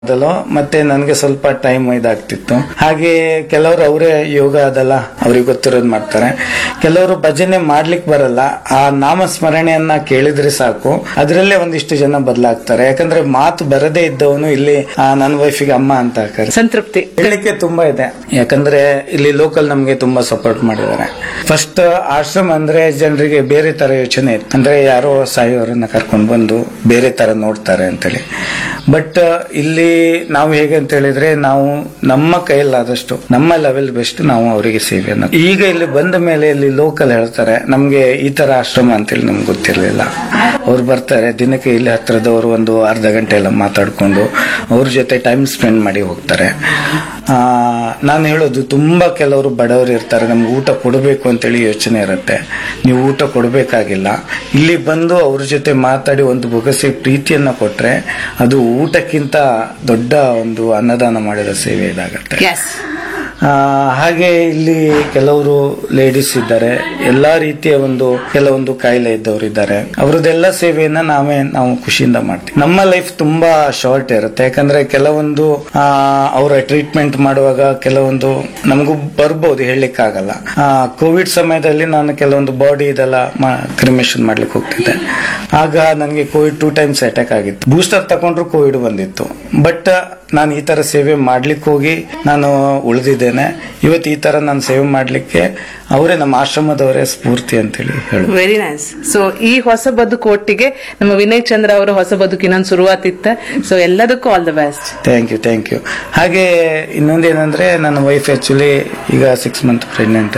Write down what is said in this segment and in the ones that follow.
ಅದಲ್ಲೋ ಮತ್ತೆ ನನಗೆ ಸ್ವಲ್ಪ ಟೈಮ್ ಇದಾಗ್ತಿತ್ತು ಹಾಗೆ ಕೆಲವರು ಅವರೇ ಯೋಗ ಅದಲ್ಲ ಅವ್ರಿಗೆ ಗೊತ್ತಿರೋದು ಮಾಡ್ತಾರೆ ಕೆಲವರು ಭಜನೆ ಮಾಡ್ಲಿಕ್ಕೆ ಬರಲ್ಲ ಆ ನಾಮ ಸ್ಮರಣೆಯನ್ನ ಕೇಳಿದ್ರೆ ಸಾಕು ಅದರಲ್ಲೇ ಒಂದಿಷ್ಟು ಜನ ಬದಲಾಗ್ತಾರೆ ಯಾಕಂದ್ರೆ ಮಾತು ಬರದೇ ಇದ್ದವನು ಇಲ್ಲಿ ಆ, ನನ್ನ ವೈಫಿಗೆ ಅಮ್ಮ ಅಂತ ಹಾಕಾರೆ ಸಂತೃಪ್ತಿ ಹೇಳಲಿಕ್ಕೆ ತುಂಬಾ ಇದೆ ಯಾಕಂದ್ರೆ ಇಲ್ಲಿ ಲೋಕಲ್ ನಮ್ಗೆ ತುಂಬಾ ಸಪೋರ್ಟ್ ಮಾಡಿದ್ದಾರೆ ಫಸ್ಟ್ ಆಶ್ರಮ ಅಂದ್ರೆ ಜನರಿಗೆ ಬೇರೆ ತರ ಯೋಚನೆ ಇತ್ತು ಅಂದ್ರೆ ಯಾರೋ ಸಾಯೋರನ್ನ ಕರ್ಕೊಂಡು ಬಂದು ಬೇರೆ ತರ ನೋಡ್ತಾರೆ ಅಂತೇಳಿ ಬಟ್ ಇಲ್ಲಿ ನಾವು ಹೇಗೆ ಅಂತ ಹೇಳಿದ್ರೆ ನಾವು ನಮ್ಮ ಕೈಯಲ್ಲಾದಷ್ಟು ನಮ್ಮ ಲೆವೆಲ್ ಬೆಸ್ಟ್ ನಾವು ಅವರಿಗೆ ಸೇವೆಯನ್ನು ಈಗ ಇಲ್ಲಿ ಬಂದ ಮೇಲೆ ಇಲ್ಲಿ ಲೋಕಲ್ ಹೇಳ್ತಾರೆ ನಮ್ಗೆ ಈ ತರ ಆಶ್ರಮ ಅಂತೇಳಿ ನಮ್ಗೆ ಗೊತ್ತಿರಲಿಲ್ಲ ಅವ್ರು ಬರ್ತಾರೆ ದಿನಕ್ಕೆ ಇಲ್ಲಿ ಹತ್ರದವರು ಒಂದು ಅರ್ಧ ಗಂಟೆ ಎಲ್ಲ ಮಾತಾಡ್ಕೊಂಡು ಅವ್ರ ಜೊತೆ ಟೈಮ್ ಸ್ಪೆಂಡ್ ಮಾಡಿ ಹೋಗ್ತಾರೆ ಆ, ನಾನು ಹೇಳೋದು ತುಂಬಾ ಕೆಲವರು ಬಡವರು ಇರ್ತಾರೆ ನಮ್ಗೆ ಊಟ ಕೊಡಬೇಕು ಅಂತೇಳಿ ಯೋಚನೆ ಇರುತ್ತೆ ನೀವು ಊಟ ಕೊಡಬೇಕಾಗಿಲ್ಲ ಇಲ್ಲಿ ಬಂದು ಅವ್ರ ಜೊತೆ ಮಾತಾಡಿ ಒಂದು ಬೊಗಸೆ ಪ್ರೀತಿಯನ್ನ ಕೊಟ್ರೆ ಅದು ಊಟಕ್ಕಿಂತ ದೊಡ್ಡ ಒಂದು ಅನ್ನದಾನ ಮಾಡಿದ ಸೇವೆ ಇದಾಗತ್ತೆ ಎಸ್ ಆ, ಹಾಗೆ ಇಲ್ಲಿ ಕೆಲವರು ಲೇಡೀಸ್ ಇದ್ದಾರೆ ಎಲ್ಲಾ ರೀತಿಯ ಒಂದು ಕೆಲವೊಂದು ಕಾಯಿಲೆ ಇದ್ದವರು ಇದ್ದಾರೆ ಅವರದೆಲ್ಲ ಸೇವೆಯನ್ನ ನಾವೇ ನಾವು ಖುಷಿಯಿಂದ ಮಾಡ್ತೀವಿ ನಮ್ಮ ಲೈಫ್ ತುಂಬಾ ಶಾರ್ಟ್ ಇರುತ್ತೆ ಯಾಕಂದ್ರೆ ಕೆಲವೊಂದು ಆ, ಅವರ ಟ್ರೀಟ್ಮೆಂಟ್ ಮಾಡುವಾಗ ಕೆಲವೊಂದು ನಮಗೂ ಬರ್ಬೋದು ಹೇಳಲಿಕ್ಕಾಗಲ್ಲ ಕೋವಿಡ್ ಸಮಯದಲ್ಲಿ ನಾನು ಕೆಲವೊಂದು ಬಾಡಿ ಇದೆಲ್ಲ ಕ್ರಿಮೇಷನ್ ಮಾಡ್ಲಿಕ್ಕೆ ಹೋಗ್ತಿದ್ದೆ ಆಗ ನನಗೆ ಕೋವಿಡ್ ಟೂ ಟೈಮ್ಸ್ ಅಟ್ಯಾಕ್ ಆಗಿತ್ತು ಬೂಸ್ಟರ್ ತಗೊಂಡ್ರು ಕೋವಿಡ್ ಬಂದಿತ್ತು ಬಟ್ ನಾನು ಈ ತರ ಸೇವೆ ಮಾಡ್ಲಿಕ್ಕೆ ಹೋಗಿ ನಾನು ಉಳಿದಿದ್ದೇನೆ ಇವತ್ತು ಈ ತರ ನಾನು ಸೇವೆ ಮಾಡ್ಲಿಕ್ಕೆ ಅವರೇ ನಮ್ಮ ಆಶ್ರಮದವರೇ ಸ್ಫೂರ್ತಿ ಅಂತೇಳಿ ಹೇಳು ವೆರಿ ನೈಸ್ ಸೊ ಈ ಹೊಸ ಬದುಕು ಒಟ್ಟಿಗೆ ನಮ್ಮ ವಿನಯ್ ಚಂದ್ರ ಅವರ ಹೊಸ ಬದುಕಿನ ಶುರುವಾತಿತ್ತ ಸೊ ಎಲ್ಲದಕ್ಕೂ all the best thank you thank you ಹಾಗೆ ಇನ್ನೊಂದೇನಂದ್ರೆ ನನ್ನ ವೈಫ್ ಆಕ್ಚುಲಿ ಈಗ ಸಿಕ್ಸ್ ಮಂತ್ ಪ್ರೆಗ್ನೆಂಟ್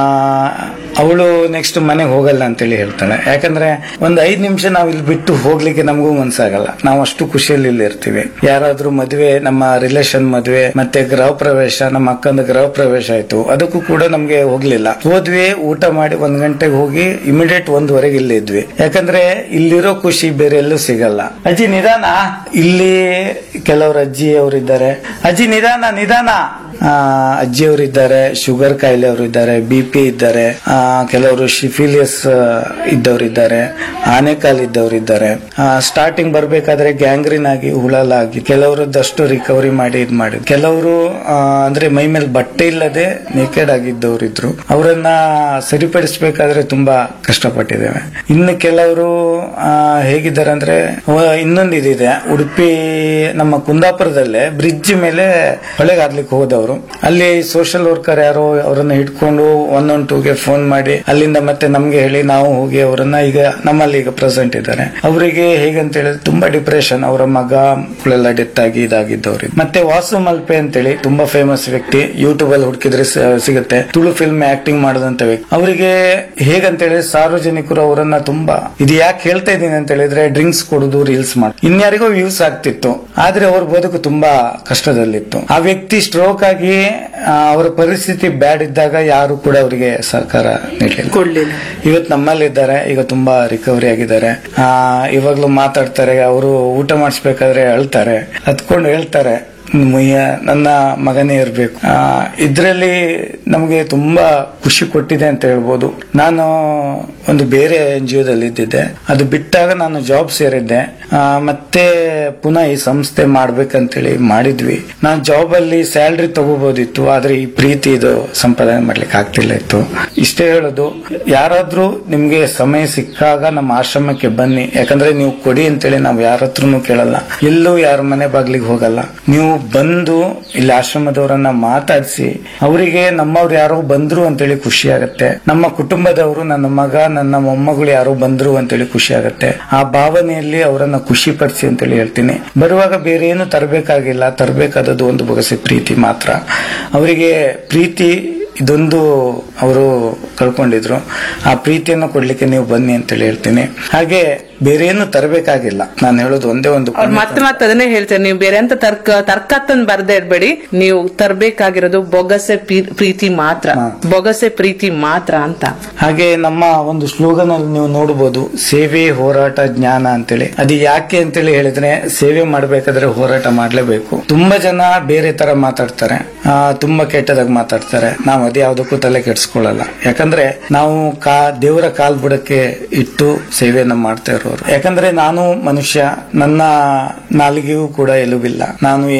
ಅವಳು ನೆಕ್ಸ್ಟ್ ಮನೆಗೆ ಹೋಗಲ್ಲ ಅಂತೇಳಿ ಹೇಳ್ತಾಳೆ ಯಾಕಂದ್ರೆ ಒಂದು ಐದ್ ನಿಮಿಷ ನಾವು ಇಲ್ಲಿ ಬಿಟ್ಟು ಹೋಗ್ಲಿಕ್ಕೆ ನಮಗೂ ಮನ್ಸಾಗಲ್ಲ ನಾವು ಅಷ್ಟು ಖುಷಿಯಲ್ಲಿ ಇಲ್ಲಿ ಇರ್ತೀವಿ ಯಾರಾದ್ರೂ ಮದುವೆ ನಮ್ಮ ರಿಲೇಷನ್ ಮದುವೆ ಮತ್ತೆ ಗೃಹ ಪ್ರವೇಶ ನಮ್ಮ ಅಕ್ಕಂದ ಗೃಹ ಪ್ರವೇಶ ಆಯ್ತು ಅದಕ್ಕೂ ಕೂಡ ನಮ್ಗೆ ಹೋಗ್ಲಿಲ್ಲ ಹೋದ್ವಿ ಊಟ ಮಾಡಿ ಒಂದ್ ಗಂಟೆಗೆ ಹೋಗಿ ಇಮಿಡಿಯೇಟ್ ಒಂದ್ವರೆಗೆ ಇಲ್ಲಿ ಇದ್ವಿ ಯಾಕಂದ್ರೆ ಇಲ್ಲಿರೋ ಖುಷಿ ಬೇರೆ ಎಲ್ಲೂ ಸಿಗಲ್ಲ ಅಜ್ಜಿ ನಿಧಾನ ಇಲ್ಲಿ ಕೆಲವರು ಅಜ್ಜಿ ಅವರಿದ್ದಾರೆ ಅಜ್ಜಿ ನಿಧಾನ ನಿಧಾನ ಆ, ಅಜ್ಜಿಯವರಿದ್ದಾರೆ ಶುಗರ್ ಕಾಯಿಲೆ ಅವರು ಇದ್ದಾರೆ ಬಿ ಪಿ ಇದ್ದಾರೆ ಆ, ಕೆಲವರು ಶಿಫಿಲಿಯಸ್ ಇದ್ದವರಿದ್ದಾರೆ ಆನೆಕಾಲ್ ಇದ್ದವರಿದ್ದಾರೆ ಸ್ಟಾರ್ಟಿಂಗ್ ಬರ್ಬೇಕಾದ್ರೆ ಗ್ಯಾಂಗ್ರೀನ್ ಆಗಿ ಹುಳಲಾಗಿ ಕೆಲವರದ್ದಷ್ಟು ರಿಕವರಿ ಮಾಡಿ ಇದ್ ಮಾಡಿ ಕೆಲವರು ಆ, ಅಂದ್ರೆ ಮೈ ಮೇಲೆ ಬಟ್ಟೆ ಇಲ್ಲದೆ ನೇಕೆಡ್ ಆಗಿದ್ದವರು ಇದ್ರು ಅವರನ್ನ ಸರಿಪಡಿಸಬೇಕಾದ್ರೆ ತುಂಬಾ ಕಷ್ಟಪಟ್ಟಿದ್ದೇವೆ ಇನ್ನು ಕೆಲವರು ಆ, ಹೇಗಿದ್ದಾರೆ ಅಂದ್ರೆ ಅವ- ಇನ್ನೊಂದು ಇದಿದೆ ಉಡುಪಿ ನಮ್ಮ ಕುಂದಾಪುರದಲ್ಲೇ ಬ್ರಿಡ್ಜ್ ಮೇಲೆ ಹೊಳೆಗಾದ್ಲಿಕ್ಕೆ ಹೋದವರು ಅಲ್ಲಿ ಸೋಷಿಯಲ್ ವರ್ಕರ್ ಯಾರೋ ಅವರನ್ನ ಹಿಡ್ಕೊಂಡು ಒನ್ ಒನ್ ಟೂಗೆ ಫೋನ್ ಮಾಡಿ ಅಲ್ಲಿಂದ ಮತ್ತೆ ನಮ್ಗೆ ಹೇಳಿ ನಾವು ಹೋಗಿ ಅವರನ್ನ ಈಗ ನಮ್ಮಲ್ಲಿ ಈಗ ಪ್ರೆಸೆಂಟ್ ಇದ್ದಾರೆ ಅವರಿಗೆ ಹೇಗಂತ ಹೇಳಿದ್ರೆ ತುಂಬಾ ಡಿಪ್ರೆಷನ್ ಅವರ ಮಗ ಮಕ್ಕಳೆಲ್ಲ ಡೆತ್ ಆಗಿ ಇದಾಗಿದ್ದವ್ರು ಮತ್ತೆ ವಾಸು ಮಲ್ಪೆ ಅಂತೇಳಿ ತುಂಬಾ ಫೇಮಸ್ ವ್ಯಕ್ತಿ ಯೂಟ್ಯೂಬ್ ಅಲ್ಲಿ ಹುಡುಕಿದ್ರೆ ಸ- ಸಿಗುತ್ತೆ ತುಳು ಫಿಲ್ಮ್ ಆಕ್ಟಿಂಗ್ ಮಾಡದಂತ ವ್ಯಕ್ತಿ ಅವರಿಗೆ ಹೇಗಂತ ಹೇಳಿದ್ರೆ ಸಾರ್ವಜನಿಕರು ಅವರನ್ನ ತುಂಬಾ ಇದು ಯಾಕೆ ಹೇಳ್ತಾ ಇದ್ದೀನಿ ಅಂತ ಹೇಳಿದ್ರೆ ಡ್ರಿಂಕ್ಸ್ ಕೊಡುದು ರೀಲ್ಸ್ ಮಾಡಿ ಇನ್ಯಾರಿಗೋ ವ್ಯೂಸ್ ಆಗ್ತಿತ್ತು ಆದ್ರೆ ಅವ್ರ ಬದುಕು ತುಂಬಾ ಕಷ್ಟದಲ್ಲಿತ್ತು ಆ ವ್ಯಕ್ತಿ ಸ್ಟ್ರೋಕ್ ಆಗಿ ಆ, ಅವರ ಪರಿಸ್ಥಿತಿ ಬ್ಯಾಡ್ ಇದ್ದಾಗ ಯಾರು ಕೂಡ ಅವರಿಗೆ ಸಹಕಾರ ನೀಡಲಿಲ್ಲ ಕೊಡ್ಲಿಲ್ಲ ಇವತ್ತು ನಮ್ಮಲ್ಲಿದ್ದಾರೆ ಈಗ ತುಂಬಾ ರಿಕವರಿ ಆಗಿದ್ದಾರೆ ಆ ಇವಾಗ್ಲೂ ಮಾತಾಡ್ತಾರೆ ಅವರು ಊಟ ಮಾಡಿಸ್ಬೇಕಾದ್ರೆ ಅಳ್ತಾರೆ ಹತ್ಕೊಂಡು ಹೇಳ್ತಾರೆ ಮುಯ್ಯ ನನ್ನ ಮಗನೇ ಇರಬೇಕು ಇದರಲ್ಲಿ ನಮಗೆ ತುಂಬಾ ಖುಷಿ ಕೊಟ್ಟಿದೆ ಅಂತ ಹೇಳ್ಬೋದು ನಾನು ಒಂದು ಬೇರೆ ಎನ್ ಜಿ ಒದಲ್ಲಿ ಇದ್ದಿದ್ದೆ ಅದು ಬಿಟ್ಟಾಗ ನಾನು ಜಾಬ್ ಸೇರಿದ್ದೆ ಆ, ಮತ್ತೆ ಪುನಃ ಈ ಸಂಸ್ಥೆ ಮಾಡ್ಬೇಕಂತೇಳಿ ಮಾಡಿದ್ವಿ ನಾನು ಜಾಬ್ ಅಲ್ಲಿ ಸ್ಯಾಲ್ರಿ ತಗೋಬಹುದಿತ್ತು ಆದ್ರೆ ಈ ಪ್ರೀತಿ ಇದು ಸಂಪಾದನೆ ಮಾಡ್ಲಿಕ್ಕೆ ಆಗ್ತಿಲ್ಲ ಇತ್ತು ಇಷ್ಟೇ ಹೇಳೋದು ಯಾರಾದ್ರೂ ನಿಮ್ಗೆ ಸಮಯ ಸಿಕ್ಕಾಗ ನಮ್ಮ ಆಶ್ರಮಕ್ಕೆ ಬನ್ನಿ ಯಾಕಂದ್ರೆ ನೀವು ಕೊಡಿ ಅಂತೇಳಿ ನಾವು ಯಾರ ಹತ್ರನೂ ಕೇಳಲ್ಲ ಎಲ್ಲೂ ಯಾರ ಮನೆ ಬಾಗ್ಲಿಗೆ ಹೋಗಲ್ಲ ನೀವು ಬಂದು ಇಲ್ಲಿ ಆಶ್ರಮದವರನ್ನ ಮಾತಾಡಿಸಿ ಅವರಿಗೆ ನಮ್ಮವ್ರು ಯಾರೋ ಬಂದ್ರು ಅಂತೇಳಿ ಖುಷಿ ಆಗತ್ತೆ ನಮ್ಮ ಕುಟುಂಬದವರು ನನ್ನ ಮಗ ನನ್ನ ಮೊಮ್ಮಗಳು ಯಾರೋ ಬಂದ್ರು ಅಂತೇಳಿ ಖುಷಿ ಆಗತ್ತೆ ಆ ಭಾವನೆಯಲ್ಲಿ ಅವರನ್ನ ಖುಷಿ ಪಡಿಸಿ ಅಂತೇಳಿ ಹೇಳ್ತೀನಿ ಬರುವಾಗ ಬೇರೆ ಏನು ತರಬೇಕಾಗಿಲ್ಲ ತರಬೇಕಾದದ್ದು ಒಂದು ಬೊಗಸೆ ಪ್ರೀತಿ ಮಾತ್ರ ಅವರಿಗೆ ಪ್ರೀತಿ ಇದೊಂದು ಅವರು ಕಳ್ಕೊಂಡಿದ್ರು ಆ ಪ್ರೀತಿಯನ್ನು ಕೊಡ್ಲಿಕ್ಕೆ ನೀವು ಬನ್ನಿ ಅಂತೇಳಿ ಹೇಳ್ತೀನಿ ಹಾಗೆ ಬೇರೆ ಏನು ತರಬೇಕಾಗಿಲ್ಲ ನಾನು ಹೇಳೋದು ಒಂದೇ ಒಂದು ಅವ್ರು ಮತ್ತೆ ಮತ್ತೆ ಅದನ್ನೇ ಹೇಳ್ತಾರೆ ನೀವು ಬೇರೆ ಅಂತ ತರ್ಕ ತರ್ಕತ್ತನ್ ಬರ್ದೇ ಇರ್ಬೇಡಿ ನೀವು ತರ್ಬೇಕಾಗಿರೋದು ಬೊಗಸೆ ಪಿ- ಪ್ರೀತಿ ಮಾತ್ರ ಬೊಗಸೆ ಪ್ರೀತಿ ಮಾತ್ರ ಅಂತ ಹಾಗೆ ನಮ್ಮ ಒಂದು ಸ್ಲೋಗನ್ ಅಲ್ಲಿ ನೀವು ನೋಡಬಹುದು ಸೇವೆ ಹೋರಾಟ ಜ್ಞಾನ ಅಂತೇಳಿ ಅದು ಯಾಕೆ ಅಂತೇಳಿ ಹೇಳಿದ್ರೆ ಸೇವೆ ಮಾಡ್ಬೇಕಾದ್ರೆ ಹೋರಾಟ ಮಾಡ್ಲೇಬೇಕು ತುಂಬಾ ಜನ ಬೇರೆ ತರ ಮಾತಾಡ್ತಾರೆ ಆ, ತುಂಬಾ ಕೆಟ್ಟದಾಗ ಮಾತಾಡ್ತಾರೆ ನಾವು ಅದ್ಯಾವುದಕ್ಕೂ ತಲೆ ಕೆಡಿಸ್ಕೊಳ್ಳಲ್ಲ ಯಾಕಂದ್ರೆ ನಾವು ಕಾ ದೇವರ ಕಾಲ್ ಬುಡಕ್ಕೆ ಇಟ್ಟು ಸೇವೆಯನ್ನ ಮಾಡ್ತಾ ಇರೋದು ಅವರು ಯಾಕಂದ್ರೆ ನಾನು ಮನುಷ್ಯ ನನ್ನ ನಾಲಿಗೆಗೂ ಕೂಡ ಎಲುಬಿಲ್ಲ ನಾನು